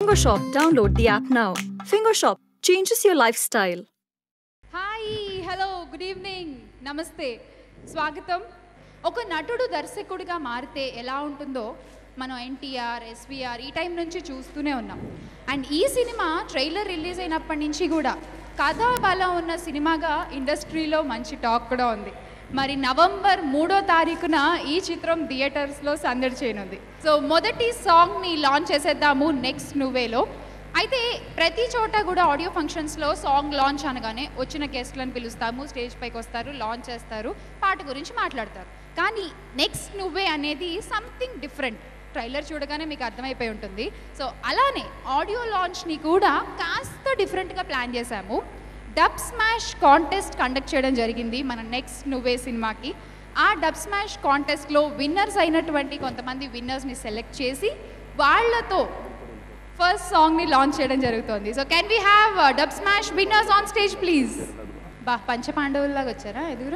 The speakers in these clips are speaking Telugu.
Fingershop, download the app now. Fingershop changes your lifestyle. Hi hello good evening namaste స్వాగతం ఒక నటుడు దర్శకుడిగా మారితే ఎలా ఉంటుందో మనం ఎన్టీఆర్ ఎస్విఆర్ ఈ టైం నుంచి చూస్తూనే ఉన్నాం అండ్ ఈ సినిమా ట్రైలర్ రిలీజ్ అయినప్పటి నుంచి కూడా కథా బలం ఉన్న సినిమాగా ఇండస్ట్రీలో మంచి టాక్ కూడా ఉంది మరి నవంబర్ మూడో తారీఖున ఈ చిత్రం థియేటర్స్లో సందడి చేయనుంది సో మొదటి సాంగ్ని లాంచ్ చేసేద్దాము నెక్స్ట్ నువ్వేలో అయితే ప్రతి చోట కూడా ఆడియో ఫంక్షన్స్లో సాంగ్ లాంచ్ అనగానే వచ్చిన గెస్ట్లను పిలుస్తాము స్టేజ్ పైకి వస్తారు లాంచ్ చేస్తారు పాట గురించి మాట్లాడతారు కానీ నెక్స్ట్ నువ్వే అనేది సంథింగ్ డిఫరెంట్ ట్రైలర్ చూడగానే మీకు అర్థమైపోయి ఉంటుంది సో అలానే ఆడియో లాంచ్ని కూడా కాస్త డిఫరెంట్గా ప్లాన్ చేశాము డబ్ స్మాష్ కాంటెస్ట్ కండక్ట్ చేయడం జరిగింది మన నెక్స్ట్ నువ్వే సినిమాకి ఆ డబ్ స్మాష్ కాంటెస్ట్లో విన్నర్స్ అయినటువంటి కొంతమంది విన్నర్స్ని సెలెక్ట్ చేసి వాళ్ళతో ఫస్ట్ సాంగ్ని లాంచ్ చేయడం జరుగుతుంది so can we have dub smash winners on stage please బా పంచ పాండవుల్లాగా వచ్చారా ఎదుగురా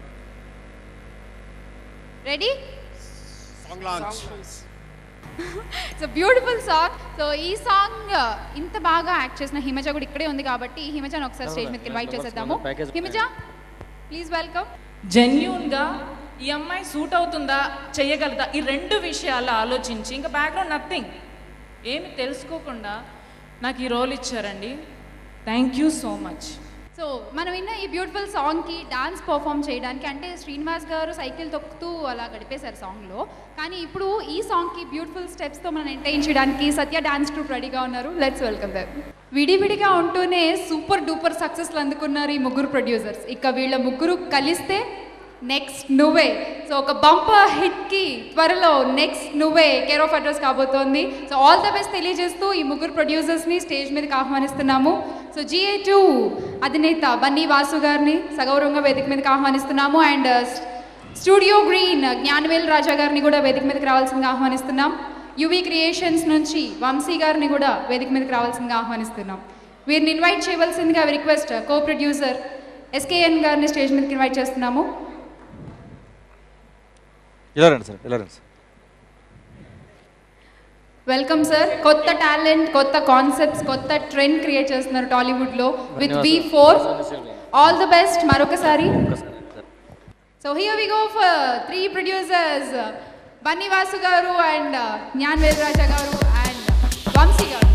ready song launch so beautiful song so ఈ సాంగ్ ఇంత బాగా యాక్ట్ చేసిన హిమజ కూడా ఇక్కడే ఉంది కాబట్టి హిమజను ఒకసారి స్టేజ్ మీదకి ఇన్వైట్ చేసేద్దాము హిమజ ప్లీజ్ వెల్కమ్ జెన్యున్గా ఈ అమ్మాయి సూట్ అవుతుందా చెయ్యగలదా ఈ రెండు విషయాలు ఆలోచించి ఇంకా బ్యాక్గ్రౌండ్ నథింగ్ ఏమి తెలుసుకోకుండా నాకు ఈ రోల్ ఇచ్చారండి thank you so much so మనం విన్న ఈ బ్యూటిఫుల్ సాంగ్కి డాన్స్ పర్ఫామ్ చేయడానికి అంటే శ్రీనివాస్ గారు సైకిల్ తొక్కుతూ అలా గడిపేశారు సాంగ్లో కానీ ఇప్పుడు ఈ సాంగ్కి బ్యూటిఫుల్ స్టెప్స్తో మనం ఎంటైన్ చేయడానికి సత్య డాన్స్ గ్రూప్ రెడీగా ఉన్నారు లెట్స్ వెల్కమ్ దర్ విడివిడిగా ఉంటూనే సూపర్ డూపర్ సక్సెస్లు అందుకున్నారు ఈ ముగ్గురు ప్రొడ్యూసర్స్ ఇక వీళ్ళ ముగ్గురు కలిస్తే నెక్స్ట్ నువ్వే సో ఒక బంపర్ హిట్కి త్వరలో next Nuvve care of address కాబోతోంది సో ఆల్ ద బెస్ట్ తెలియజేస్తూ ఈ ముగ్గురు ప్రొడ్యూసర్స్ని స్టేజ్ మీదకి ఆహ్వానిస్తున్నాము సో జిఏ టూ అధినేత బన్నీ వాసు గారిని సగౌరవంగా వేదిక మీదకి ఆహ్వానిస్తున్నాము and studio green Gnanavel Raja గారిని కూడా వేదిక మీదకి రావాల్సిందిగా ఆహ్వానిస్తున్నాం యువి క్రియేషన్స్ నుంచి వంశీ గారిని కూడా వేదిక మీదకి రావాల్సిందిగా ఆహ్వానిస్తున్నాం వీరిని ఇన్వైట్ చేయవలసిందిగా రిక్వెస్ట్ కో ప్రొడ్యూసర్ ఎస్కేఎన్ గారిని స్టేజ్ మీదకి ఇన్వైట్ చేస్తున్నాము ఇలా రండి సార్ ఇలా రండి సార్ వెల్కమ్ సార్ కొత్త టాలెంట్ కొత్త కాన్సెప్ట్స్ కొత్త ట్రెండ్ క్రియేట్ చేస్తున్నారు టాలీవుడ్లో with V four all the best మరొకసారి so here we go for three producers Bunny Vasu garu and Gyan వేదరాజా గారు అండ్ వంశీ గారు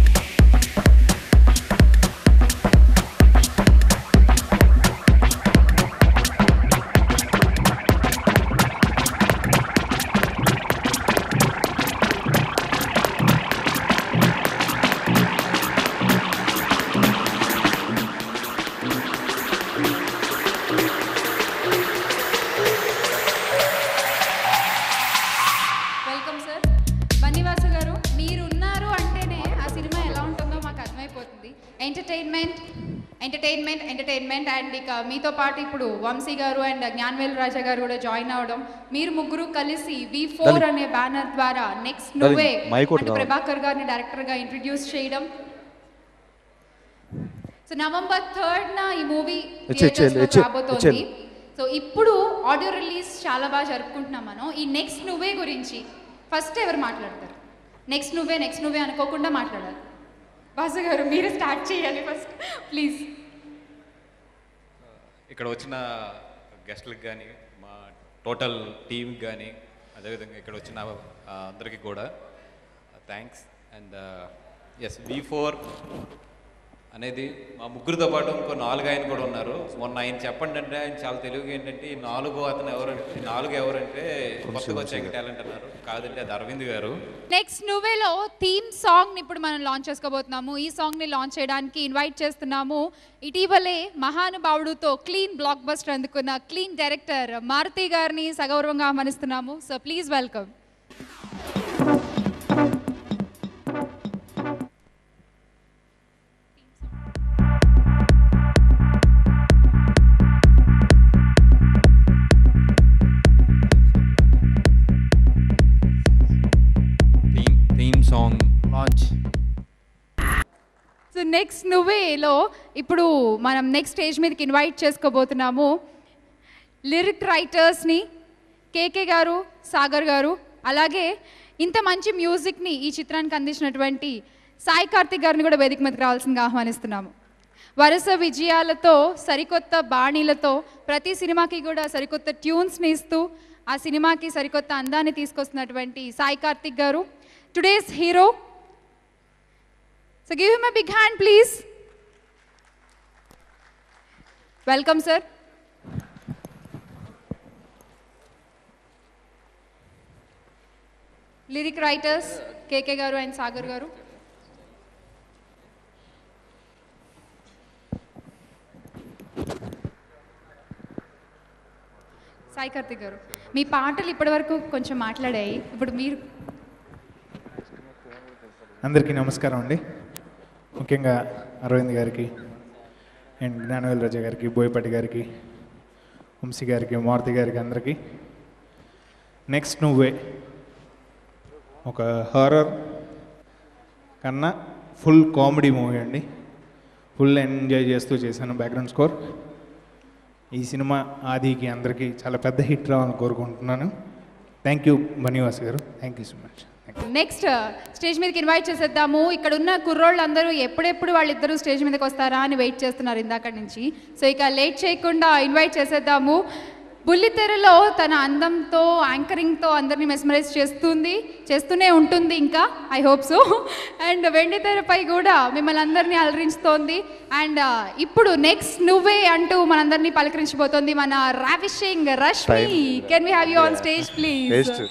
వెల్కమ్ సార్ బన్నీవాసు గారు మీరు ఉన్నారు అంటేనే ఆ సినిమా ఎలా ఉంటుందో మాకు అర్థమైపోతుంది ఎంటర్టైన్మెంట్ ఎంటర్టైన్మెంట్ ఎంటర్టైన్మెంట్ అండ్ ఇక మీతో పాటు ఇప్పుడు వంశీ గారు అండ్ జ్ఞాన్వేల్ రాజా గారు కూడా జాయిన్ అవడం మీరు ముగ్గురు కలిసి వి ఫోర్ అనే బ్యానర్ ద్వారా నెక్స్ట్ నువ్వే మైక్ ఒకటి అంటే కావాలి. ప్రభాకర్ గారిని డైరెక్టర్గా ఇంట్రడ్యూస్ చేయడం సో నవంబర్ థర్డ్న ఈ మూవీ ఇచ్చే, ఇచ్చే, ఇచ్చే, రాబోతోంది ఇచ్చేయండి. సో ఇప్పుడు ఆడియో రిలీజ్ చాలా బాగా జరుపుకుంటున్నాం మనం ఈ నెక్స్ట్ నువ్వే గురించి ఫస్ట్ ఎవరు మాట్లాడతారు నెక్స్ట్ నువ్వే నెక్స్ట్ నువ్వే అనుకోకుండా మాట్లాడాలి వాసు గారు మీరే స్టార్ట్ చేయాలి ఫస్ట్ ప్లీజ్ ఇక్కడ వచ్చిన గెస్ట్లకు కానీ మా టోటల్ టీమ్కి కానీ అదేవిధంగా ఇక్కడ వచ్చిన ఆ, అందరికీ కూడా thanks and yes V four అనేది మా ముగ్గురితో పాటు ఇంకో నాలుగు ఆయన కూడా ఉన్నారు మొన్న ఆయన చెప్పండి అంటే ఆయన చాలా తెలుగు ఏంటంటే ఈ నాలుగు అతను ఎవరంటే ఈ నాలుగు ఎవరంటే కొత్తగా వచ్చాక టాలెంట్ అన్నారు కాదంటే అది అరవింద్ గారు నెక్స్ట్ నువ్వేలో థీమ్ సాంగ్ ఇప్పుడు మనం లాంచ్ చేసుకోబోతున్నాము ఈ సాంగ్ ని లాంచ్ చేయడానికి ఇన్వైట్ చేస్తున్నాము ఇటీవలే మహానుభావుడుతో క్లీన్ బ్లాక్ బస్టర్ అందుకున్న క్లీన్ డైరెక్టర్ మారుతి గారిని సగౌరవంగా ఆహ్వానిస్తున్నాము so please welcome theme theme song launch so next నువ్వేలో ఇప్పుడు మనం నెక్స్ట్ స్టేజ్ మీదకి ఇన్వైట్ చేసుకోబోతున్నాము లిరిక్ రైటర్స్ని కేకే గారు సాగర్ గారు అలాగే ఇంత మంచి మ్యూజిక్ని ఈ చిత్రానికి అందించినటువంటి సాయి కార్తిక్ గారిని కూడా వేదిక మీదకి రావాల్సిందిగా ఆహ్వానిస్తున్నాము వరుస విజయాలతో సరికొత్త బాణీలతో ప్రతి సినిమాకి కూడా సరికొత్త ట్యూన్స్ని ఇస్తూ ఆ సినిమాకి సరికొత్త అందాన్ని తీసుకొస్తున్నటువంటి Sai Karthik garu today's hero so give him a big hand please welcome sir lyric writers KK garu and Sagar గారు సాయి కార్తిక్ గారు మీ పాటలు ఇప్పటివరకు కొంచెం మాట్లాడాయి ఇప్పుడు మీరు అందరికీ నమస్కారం అండి ముఖ్యంగా అరవింద్ గారికి అండ్ జ్ఞానవేల్ రాజా గారికి బోయపాటి గారికి వంశీ గారికి మారుతి గారికి అందరికీ నెక్స్ట్ నువ్వే ఒక హారర్ కన్నా ఫుల్ కామెడీ మూవీ అండి ఫుల్ ఎంజాయ్ చేస్తూ చేశాను బ్యాక్గ్రౌండ్ స్కోర్ ఈ సినిమా ఆదికి అందరికీ చాలా పెద్ద హిట్ రావాలని కోరుకుంటున్నాను థ్యాంక్ యూ బనీవాస్ గారు thank you so much next stage మీదకి ఇన్వైట్ చేసేద్దాము ఇక్కడ ఉన్న కుర్రోళ్ళందరూ ఎప్పుడెప్పుడు వాళ్ళిద్దరూ స్టేజ్ మీదకి వస్తారా అని వెయిట్ చేస్తున్నారు ఇందాక నుంచి సో ఇక లేట్ చేయకుండా ఇన్వైట్ చేసేద్దాము బుల్లితెరలో తన అందంతో యాంకరింగ్తో అందరినీ మెస్మరైజ్ చేస్తుంది చేస్తూనే ఉంటుంది ఇంకా ఐ హోప్ సో అండ్ వెండి తెరపై కూడా మిమ్మల్ని అందరినీ అలరించుతోంది అండ్ ఇప్పుడు నెక్స్ట్ నువ్వే అంటూ మనందరినీ పలకరించబోతోంది మన ravishing Rashmi can we have you on stage please వేస్ట్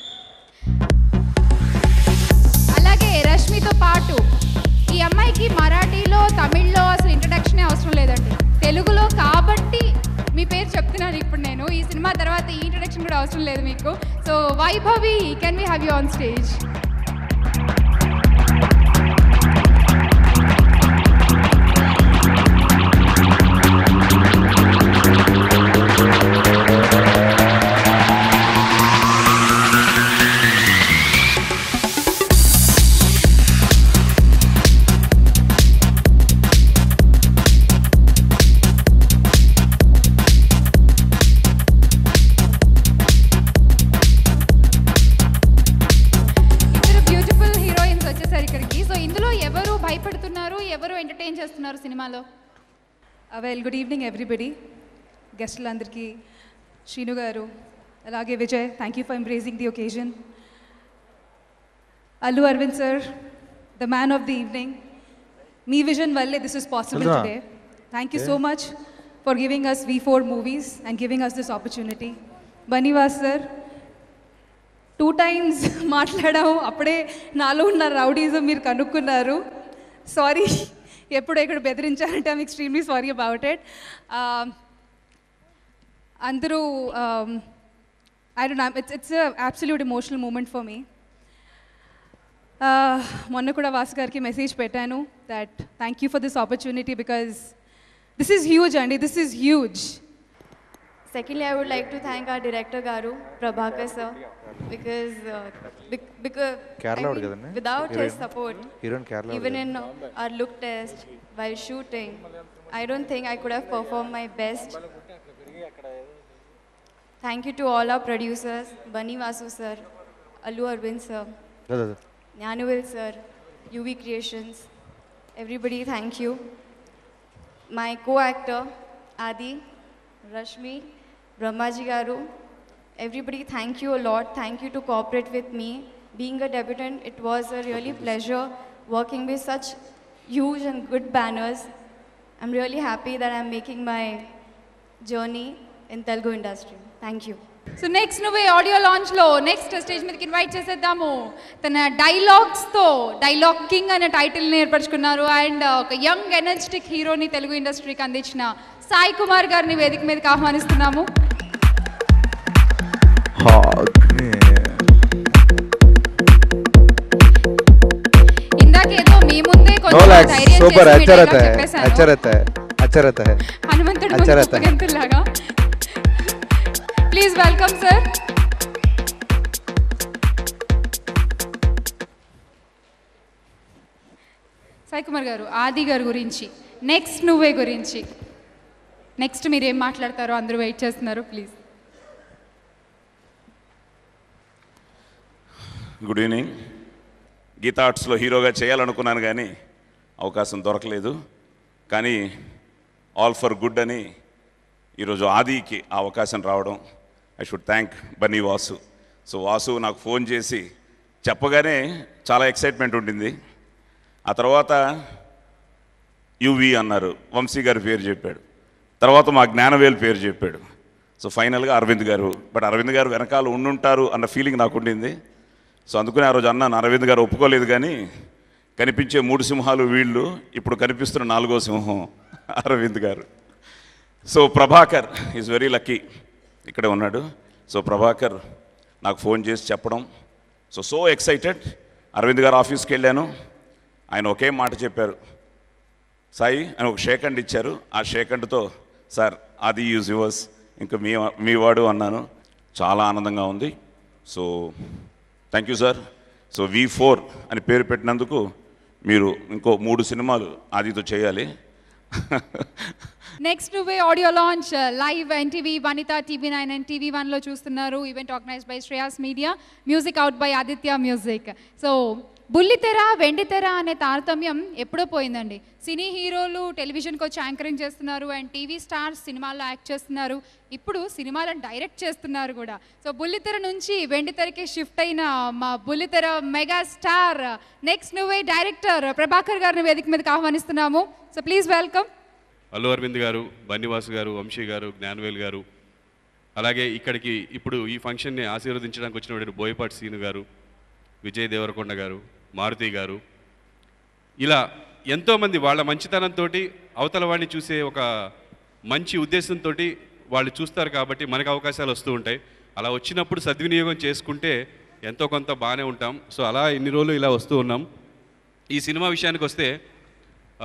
అలాగే రష్మితో పాటు ఈ అమ్మాయికి మరాఠీలో తమిళ్లో అసలు ఇంట్రడక్షనే అవసరం లేదండి తెలుగులో కాబట్టి మీ పేరు చెప్తున్నాను ఇప్పుడు నేను ఈ సినిమా తర్వాత ఈ ఇంట్రడక్షన్ కూడా అవసరం లేదు మీకు so Vaibhavi can we have you on stage ఇద్దరు బ్యూటిఫుల్ హీరోయిన్స్ వచ్చేసారు ఇక్కడికి సో ఇందులో ఎవరు భయపడుతున్నారు ఎవరు ఎంటర్టైన్ చేస్తున్నారు సినిమాలో వెల్ గుడ్ ఈవినింగ్ ఎవ్రీబడి గెస్టులందరికీ శ్రీను గారు అలాగే Vijay thank you for embracing the occasion Allu Aravind sir the man of the evening మీ విజన్ వల్లే this is possible Children. Today thank you so much for giving us V four movies and giving us this opportunity Bunny Vas sir two times మాట్లాడాము అప్పుడే నాలో ఉన్న రౌడీజం మీరు కనుక్కున్నారు సారీ ఎప్పుడు ఇక్కడ బెదిరించారంటే I'm extremely sorry about it అందరూ I don't it's it's absolute emotional moment for me మొన్న కూడా వాసు గారికి మెసేజ్ పెట్టాను that thank you for this opportunity because this is huge అండి this is huge Secondly, I would like to thank our director Garu, Prabhakar sir, because uh, bec- because Kerala I వాడు mean, కదండి? without his Heroine. support, Heroine Kerala వాడు even కదా? in uh, our look test while shooting, I don't think I could have performed my best. Thank you to all our producers, Bani Vasu sir, Allu Arvind sir, Nyanuvil sir, UV Creations, everybody, thank you. My co-actor, Adi, Rashmi, Brahmaji Garu, everybody, thank you a lot. Thank you to cooperate with me. Being a debutant, it was a really pleasure working with such huge and good banners. I'm really happy that I'm making my journey in Telugu industry. Thank you. So next Nuvve audio లాంచ్లో నెక్స్ట్ స్టేజ్ మీదకి ఇన్వైట్ చేసేద్దాము తన డైలాగ్స్తో డైలాగ్ కింగ్ అనే టైటిల్ని ఏర్పరచుకున్నారు అండ్ ఒక యంగ్ ఎనర్జెటిక్ హీరోని తెలుగు ఇండస్ట్రీకి అందించిన సాయి కుమార్ గారిని వేదిక మీదకి ఆహ్వానిస్తున్నాము ఇందాక ఏదో మీ ముందే नो కొంచెం लैक्स ధైర్యం सुपर చేసి మీ अच्छा dialogue रहता है చెప్పేశాను. अच्छा रहता है अच्छा रहता है హనుమంతుడు अच्छा रहता है। గంతులాగా please welcome sir Sai Kumar garu Aadi గారు గురించి నెక్స్ట్ నువ్వే గురించి నెక్స్ట్ మీరు ఏం మాట్లాడతారో అందరూ వెయిట్ చేస్తున్నారు ప్లీజ్ గుడ్ ఈవినింగ్ గీతా ఆర్ట్స్లో హీరోగా చేయాలనుకున్నాను కానీ అవకాశం దొరకలేదు కానీ ఆల్ ఫర్ గుడ్ అని ఈరోజు ఆదికి ఆ అవకాశం రావడం I should thank Bunny Vasu so Vasu నాకు ఫోన్ చేసి చెప్పగానే చాలా ఎక్సైట్మెంట్ ఉండింది ఆ తర్వాత యువి అన్నారు వంశీ గారి పేరు చెప్పాడు తర్వాత మా జ్ఞానవేల్ పేరు చెప్పాడు సో ఫైనల్గా అరవింద్ గారు బట్ అరవింద్ గారు వెనకాల ఉండుంటారు అన్న ఫీలింగ్ నాకు ఉండింది సో అందుకని ఆ రోజు అన్నాను అరవింద్ గారు ఒప్పుకోలేదు కానీ కనిపించే మూడు సింహాలు వీళ్ళు ఇప్పుడు కనిపిస్తున్న నాలుగో సింహం Aravind garu so Prabhakar is very lucky ఇక్కడే ఉన్నాడు సో ప్రభాకర్ నాకు ఫోన్ చేసి చెప్పడం సో సో ఎక్సైటెడ్ అరవింద్ గారు ఆఫీస్కి వెళ్ళాను ఆయన ఒకే మాట చెప్పారు సాయి అని ఒక షేక్ హ్యాండ్ ఇచ్చారు ఆ షేక్ హ్యాండ్తో సార్ అది యూజ్ యువర్స్ ఇంకా మీ మీ వాడు అన్నాను చాలా ఆనందంగా ఉంది so thank you sir so V four అని పేరు పెట్టినందుకు మీరు ఇంకో మూడు సినిమాలు ఆదితో చేయాలి next Nuvve audio launch live NTV Vanitha TV nine and TV వన్లో చూస్తున్నారు event organise by Shreyas media music out by Aditya music so బుల్లితెర వెండితెర అనే తారతమ్యం ఎప్పుడో పోయిందండి సినీ హీరోలు టెలివిజన్కి వచ్చి యాంకరింగ్ చేస్తున్నారు అండ్ టీవీ స్టార్స్ సినిమాల్లో యాక్ట్ చేస్తున్నారు ఇప్పుడు సినిమాలను డైరెక్ట్ చేస్తున్నారు కూడా సో బుల్లితెర నుంచి వెండితెరకి షిఫ్ట్ అయిన మా బుల్లితెర మెగా స్టార్ నెక్స్ట్ నువ్వే డైరెక్టర్ ప్రభాకర్ గారిని వేదిక మీదకి ఆహ్వానిస్తున్నాము so please welcome Allu Aravind గారు బన్నివాసు గారు వంశీ గారు జ్ఞానవేల్ గారు అలాగే ఇక్కడికి ఇప్పుడు ఈ ఫంక్షన్ని ఆశీర్వదించడానికి వచ్చినటువంటి బోయపాటి సీను గారు విజయ్ దేవరకొండ గారు మారుతి గారు ఇలా ఎంతోమంది వాళ్ళ మంచితనంతో అవతల వాడిని చూసే ఒక మంచి ఉద్దేశంతో వాళ్ళు చూస్తారు కాబట్టి మనకు అవకాశాలు వస్తూ ఉంటాయి అలా వచ్చినప్పుడు సద్వినియోగం చేసుకుంటే ఎంతో కొంత బాగానే ఉంటాం సో అలా ఇన్ని రోజులు ఇలా వస్తూ ఉన్నాం ఈ సినిమా విషయానికి వస్తే ఆ,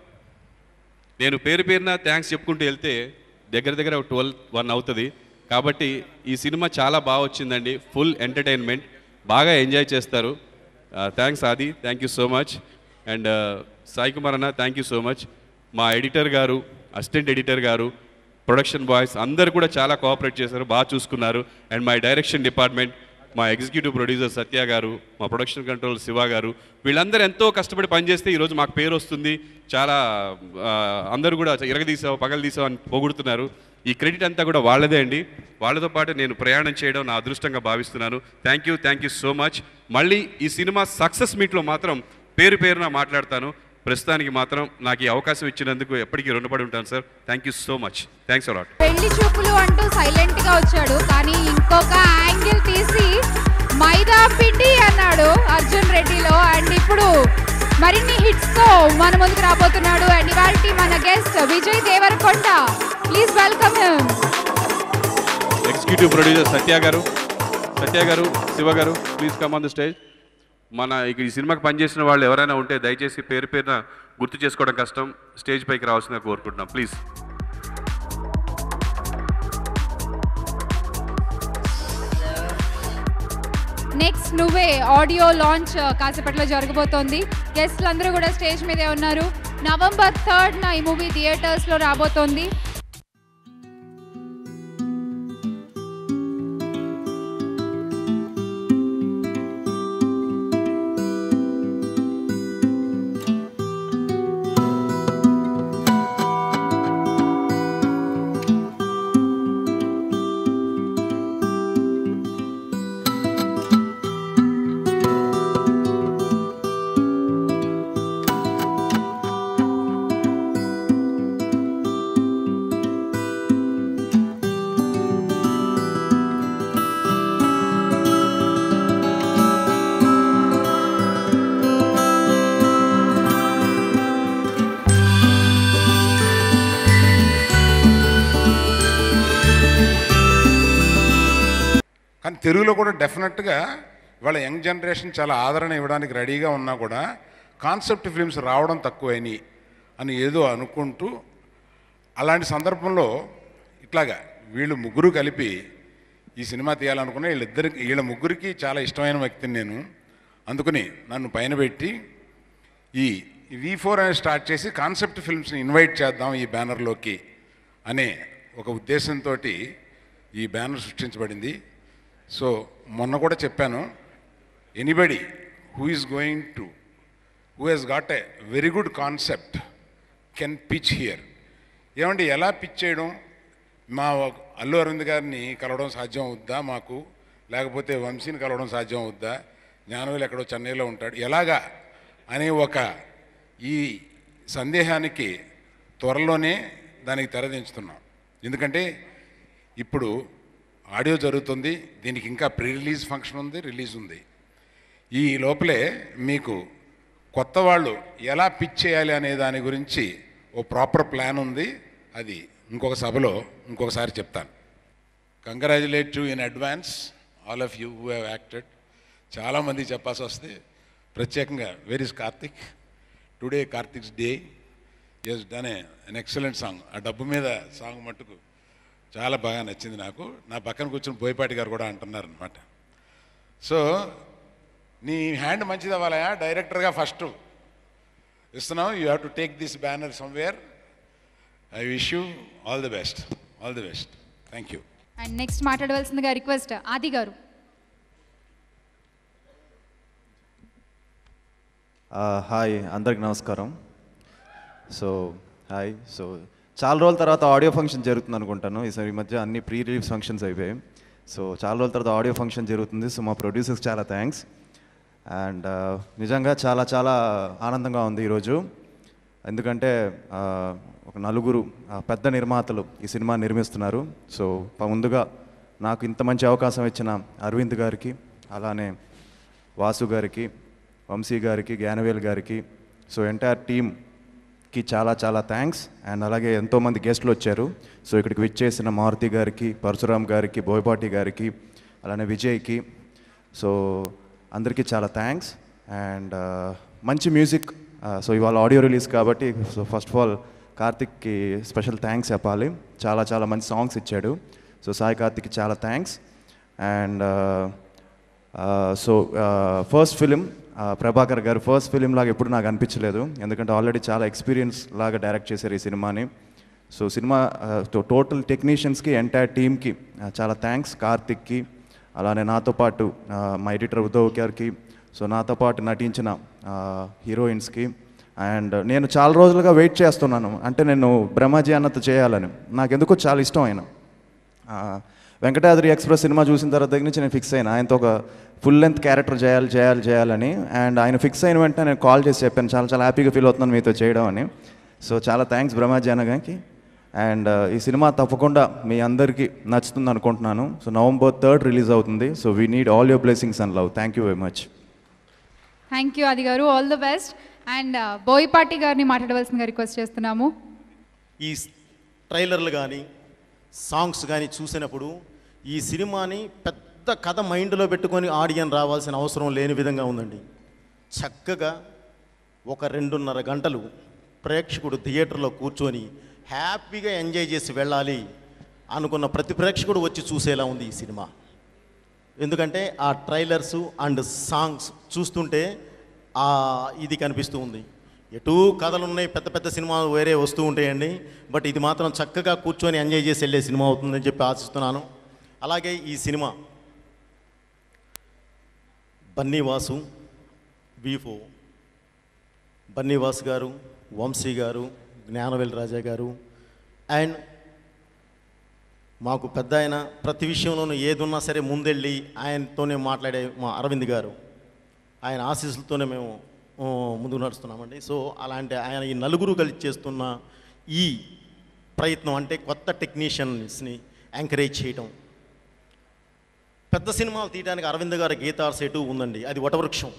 నేను పేరు పేరున థ్యాంక్స్ చెప్పుకుంటూ వెళ్తే దగ్గర దగ్గర ట్వెల్వ్ వన్ అవుతుంది కాబట్టి ఈ సినిమా చాలా బాగా వచ్చిందండి ఫుల్ ఎంటర్టైన్మెంట్ బాగా ఎంజాయ్ చేస్తారు thanks Aadi thank you so much and Sai Kumar అన్న థ్యాంక్ యూ సో మచ్ మా editor garu assistant editor garu production boys అందరు కూడా చాలా కోఆపరేట్ చేశారు బాగా చూసుకున్నారు అండ్ మై డైరెక్షన్ డిపార్ట్మెంట్ మా ఎగ్జిక్యూటివ్ ప్రొడ్యూసర్ సత్య గారు మా ప్రొడక్షన్ కంట్రోల్ శివ గారు వీళ్ళందరూ ఎంతో కష్టపడి పనిచేస్తే ఈరోజు మాకు పేరు వస్తుంది చాలా ఆ, అందరూ కూడా ఇరగదీసావు పగలు తీసావు అని పొగుడుతున్నారు ఈ క్రెడిట్ అంతా కూడా వాళ్ళదే అండి వాళ్ళతో పాటు నేను ప్రయాణం చేయడం నా అదృష్టంగా భావిస్తున్నాను thank you thank you so much మళ్ళీ ఈ సినిమా సక్సెస్ మీట్లో మాత్రం పేరు పేరున మాట్లాడతాను ప్రస్తుతానికి మాత్రం నాకు ఈ అవకాశం ఇచ్చినందుకు ఎప్పటికీ రుణపడి ఉంటాను sir thank you so much thanks a lot Pelli Choopulu అంటూ సైలెంట్ గా వచ్చాడు కానీ ఇంకొక యాంగిల్ తీసి మైదా పిండి అన్నాడు అర్జున్ రెడ్డిలో అండ్ ఇప్పుడు మరిన్ని హిట్స్ తో మన ముందుకు రాబోతున్నాడు అండ్ ఇవాళ మన guest Vijay Deverakonda please welcome him executive producer Satya garu Satya garu Shiva garu please come on the stage మన ఇక ఈ సినిమాకి పనిచేసిన వాళ్ళు ఎవరైనా ఉంటే దయచేసి పేరు పేరున గుర్తు చేసుకోవడం కష్టం స్టేజ్ పైకి రావాల్సిందిగా కోరుకుంటున్నాం please next Nuvve audio launch కాసేపట్లో జరగబోతోంది గెస్ట్లు అందరూ కూడా స్టేజ్ మీదే ఉన్నారు నవంబర్ థర్డ్న ఈ మూవీ థియేటర్స్లో రాబోతోంది కానీ తెలుగులో కూడా డెఫినెట్గా ఇవాళ యంగ్ జనరేషన్ చాలా ఆదరణ ఇవ్వడానికి రెడీగా ఉన్నా కూడా కాన్సెప్ట్ ఫిల్మ్స్ రావడం తక్కువైనాయి అని ఏదో అనుకుంటూ అలాంటి సందర్భంలో ఇట్లాగా వీళ్ళు ముగ్గురు కలిపి ఈ సినిమా తీయాలనుకున్న వీళ్ళిద్దరికి వీళ్ళ ముగ్గురికి చాలా ఇష్టమైన వ్యక్తిని నేను అందుకని నన్ను పైన పెట్టి ఈ వి ఫోర్ అనేది స్టార్ట్ చేసి కాన్సెప్ట్ ఫిల్మ్స్ని ఇన్వైట్ చేద్దాం ఈ బ్యానర్లోకి అనే ఒక ఉద్దేశంతో ఈ బ్యానర్ సృష్టించబడింది సో మొన్న కూడా చెప్పాను anybody who is going to, who has got a very good concept, can pitch here. ఏమండి ఎలా పిచ్ చేయడం మా అల్లు అరవింద్ గారిని కలవడం సాధ్యం అవుద్దా మాకు లేకపోతే వంశీని కలవడం సాధ్యం అవుద్దా జ్ఞానవేలు ఎక్కడో చెన్నైలో ఉంటాడు ఎలాగా అనే ఒక ఈ సందేహానికి త్వరలోనే దానికి తెరదించుతున్నాం ఎందుకంటే ఇప్పుడు ఆడియో జరుగుతుంది దీనికి ఇంకా ప్రీ రిలీజ్ ఫంక్షన్ ఉంది రిలీజ్ ఉంది ఈ లోపలే మీకు కొత్త వాళ్ళు ఎలా పిచ్ చేయాలి అనే దాని గురించి ఓ ప్రాపర్ ప్లాన్ ఉంది అది ఇంకొక సభలో ఇంకొకసారి చెప్తాను congratulate you in advance all of you who have acted చాలామంది చెప్పాల్సి వస్తే ప్రత్యేకంగా where is Karthik today Karthik's day has done a an excellent song ఆ డబ్బు మీద సాంగ్ మట్టుకు చాలా బాగా నచ్చింది నాకు నా పక్కన కూర్చుని బోయపాటి గారు కూడా అంటున్నారు అనమాట సో నీ హ్యాండ్ మంచిది అవ్వాలయా డైరెక్టర్గా ఫస్ట్ ఇస్తున్నావు you have to take this banner somewhere I wish you all the best all the best thank you and next మాట్లాడవలసిందిగా రిక్వెస్ట్ ఆది గారు హాయ్ అందరికి నమస్కారం సో హాయ్ సో చాలా రోజుల తర్వాత ఆడియో ఫంక్షన్ జరుగుతుంది అనుకుంటాను ఈసారి ఈ మధ్య అన్ని ప్రీ రిలీజ్ ఫంక్షన్స్ అయిపోయాయి సో చాలా రోజుల తర్వాత ఆడియో ఫంక్షన్ జరుగుతుంది సో మా ప్రొడ్యూసర్స్ చాలా థ్యాంక్స్ అండ్ నిజంగా చాలా చాలా ఆనందంగా ఉంది ఈరోజు ఎందుకంటే ఆ, ఒక నలుగురు ఆ, పెద్ద నిర్మాతలు ఈ సినిమా నిర్మిస్తున్నారు సో ప- ముందుగా నాకు ఇంత మంచి అవకాశం ఇచ్చిన అరవింద్ గారికి అలానే వాసు గారికి వంశీ గారికి జ్ఞానవేల్ గారికి సో ఎంటైర్ టీమ్కి చాలా చాలా థ్యాంక్స్ అండ్ అలాగే ఎంతోమంది గెస్ట్లు వచ్చారు సో ఇక్కడికి విచ్చేసిన మారుతి గారికి పరశురామ్ గారికి బోయపాటి గారికి అలానే విజయ్కి సో అందరికీ చాలా థ్యాంక్స్ అండ్ మంచి మ్యూజిక్ సో ఇవాళ ఆడియో రిలీజ్ కాబట్టి సో ఫస్ట్ ఆఫ్ ఆల్ కార్తిక్కి స్పెషల్ థ్యాంక్స్ చెప్పాలి చాలా చాలా మంచి సాంగ్స్ ఇచ్చాడు సో సాయి కార్తిక్కి చాలా thanks and so first film Prabhakar garu first film లాగా ఎప్పుడు నాకు అనిపించలేదు ఎందుకంటే ఆల్రెడీ చాలా ఎక్స్పీరియన్స్ లాగా డైరెక్ట్ చేశారు ఈ సినిమాని సో సినిమా టోటల్ టెక్నీషియన్స్కి ఎంటైర్ టీమ్కి చాలా థ్యాంక్స్ కార్తిక్కి అలానే నాతో పాటు ఆ, మా ఎడిటర్ ఉద్ధవ్ గారికి సో నాతో పాటు నటించిన హీరోయిన్స్కి అండ్ నేను చాలా రోజులుగా వెయిట్ చేస్తున్నాను అంటే నేను బ్రహ్మాజీ అన్నతో చేయాలని నాకు ఎందుకో చాలా ఇష్టం ఆయన ఆ, వెంకటాద్రి ఎక్స్ప్రెస్ సినిమా చూసిన తర్వాత దగ్గర నుంచి నేను ఫిక్స్ అయినా ఆయనతో ఒక ఫుల్ లెంత్ క్యారెక్టర్ చేయాలి చేయాలి చేయాలని అండ్ ఆయన ఫిక్స్ అయిన వెంటనే నేను కాల్ చేసి చెప్పాను చాలా చాలా హ్యాపీగా ఫీల్ అవుతున్నాను మీతో చేయడం అని సో చాలా థ్యాంక్స్ బ్రహ్మాజీ అన్నగారికి అండ్ ఈ సినిమా తప్పకుండా మీ అందరికీ నచ్చుతుంది అనుకుంటున్నాను సో నవంబర్ థర్డ్ రిలీజ్ అవుతుంది so we need all your blessings and love thank you very much thank you Aadi garu all the best and Boyapati గారిని మాట్లాడవలసిందిగా రిక్వెస్ట్ చేస్తున్నాము ఈ ట్రైలర్లు కానీ సాంగ్స్ కానీ చూసినప్పుడు ఈ సినిమాని పెద్ద కథ మైండ్లో పెట్టుకొని ఆడియన్ రావాల్సిన అవసరం లేని విధంగా ఉందండి చక్కగా ఒక రెండున్నర గంటలు ప్రేక్షకుడు థియేటర్లో కూర్చొని హ్యాపీగా ఎంజాయ్ చేసి వెళ్ళాలి అనుకున్న ప్రతి ప్రేక్షకుడు వచ్చి చూసేలా ఉంది ఈ సినిమా ఎందుకంటే ఆ ట్రైలర్స్ అండ్ సాంగ్స్ చూస్తుంటే ఆ ఇది కనిపిస్తూ ఉంది ఎటు కథలు ఉన్నాయి పెద్ద పెద్ద సినిమాలు వేరే వస్తూ ఉంటాయండి బట్ ఇది మాత్రం చక్కగా కూర్చొని ఎంజాయ్ చేసి వెళ్ళే సినిమా అవుతుందని చెప్పి ఆశిస్తున్నాను అలాగే ఈ సినిమా బన్నీవాసు బీఫో బన్నీవాస్ గారు వంశీ గారు జ్ఞానవేల్ రాజా గారు అండ్ మాకు పెద్ద ఆయన ప్రతి విషయంలోనూ ఏదున్నా సరే ముందెళ్ళి ఆయనతోనే మాట్లాడే మా అరవింద్ గారు ఆయన ఆశీస్సులతోనే మేము ఆ, ముందుకు నడుస్తున్నామండి సో అలాంటి ఆయన ఈ నలుగురు కలిసి చేస్తున్న ఈ ప్రయత్నం అంటే కొత్త టెక్నీషియన్స్ని ఎంకరేజ్ చేయటం పెద్ద సినిమాలు తీయడానికి అరవింద్ గారి గీతార్ సెటు ఉందండి అది వటవృక్షం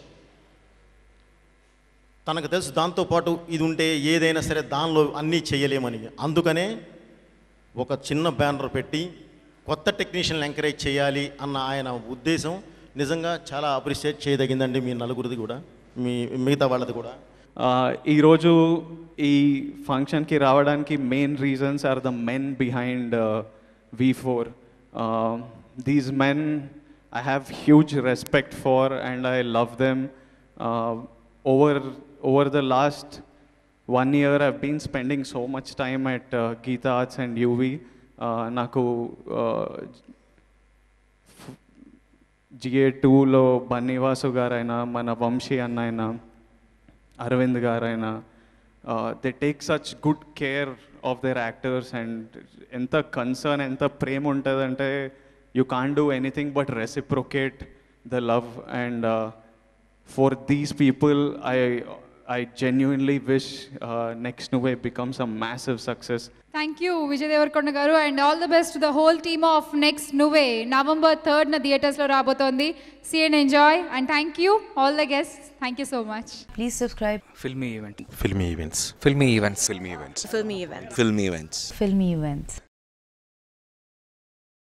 తనకు తెలుసు దాంతోపాటు ఇది ఉంటే ఏదైనా సరే దానిలో అన్నీ చేయలేమని అందుకనే ఒక చిన్న బ్యానర్ పెట్టి కొత్త టెక్నీషియన్లు ఎంకరేజ్ చేయాలి అన్న ఆయన ఉద్దేశం నిజంగా చాలా అప్రిషియేట్ చేయదగిందండి మీ నలుగురిది కూడా మీ మిగతా వాళ్ళది కూడా ఆ, ఈరోజు ఈ ఫంక్షన్కి రావడానికి main reasons are the men behind V four these men I have huge respect for and I love them over over the last one year I've been spending so much time at Geetha arts and UV నాకు జిఏ టూలో బన్నీవాసు గారైనా మన వంశీ అన్న అయినా అరవింద్ గారైనా they take such good care of their actors and ఎంత కన్సర్న్ ఎంత ప్రేమ ఉంటుందంటే you can do anything but reciprocate the love and for these people I I genuinely wish next Nuve becomes a massive success thank you Vijay Deverakonda garu and all the best the whole team of next Nuvve November థర్డ్న థియేటర్స్లో రాబోతోంది see and enjoy and thank you all the guest thank you so much Please subscribe. Filmy event. Filmy events. Filmy events. Filmy events. Filmy events. Filmy events. Filmy events.